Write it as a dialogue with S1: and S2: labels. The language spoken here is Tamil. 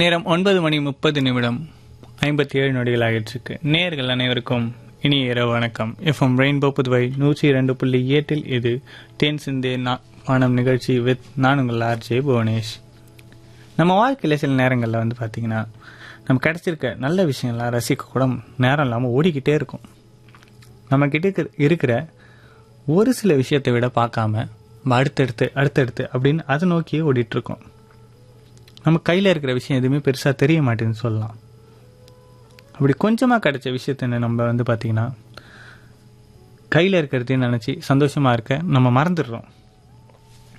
S1: நேரம் ஒன்பது மணி முப்பது நிமிடம் ஐம்பத்தி ஏழு நொடிகள் ஆகிடுச்சிருக்கு நேர்கள் அனைவருக்கும் இனிய இரவு வணக்கம் எஃப்எம் ரெயின்போ புதுவை நூற்றி இரண்டு புள்ளி ஏட்டில் இது தேன் சிந்தே நா- வானம் நிகழ்ச்சி வித் நான் உங்கள் ஆர்ஜே புவனேஷ் நம்ம வாழ்க்கையில் சில நேரங்களில் வந்து பார்த்தீங்கன்னா நம்ம கிடைச்சிருக்க நல்ல விஷயங்கள்லாம் ரசிக்க கூட நேரம் இல்லாமல் ஓடிக்கிட்டே இருக்கும் நம்ம கிட்ட இருக்கிற- இருக்கிற ஒரு சில விஷயத்தை விட பார்க்காம நம்ம அடுத்தடுத்து அடுத்தடுத்து அப்படின்னு அதை நோக்கியே ஓடிட்டு இருக்கோம் நம்ம கையில் இருக்கிற விஷயம் எதுவுமே பெருசாக தெரிய மாட்டேங்குன்னு சொல்லலாம் அப்படி கொஞ்சமாக கிடைச்ச விஷயத்த நம்ம வந்து பார்த்திங்கன்னா கையில் இருக்கிறதையும் நினச்சி சந்தோஷமாக இருக்க நம்ம மறந்துடுறோம்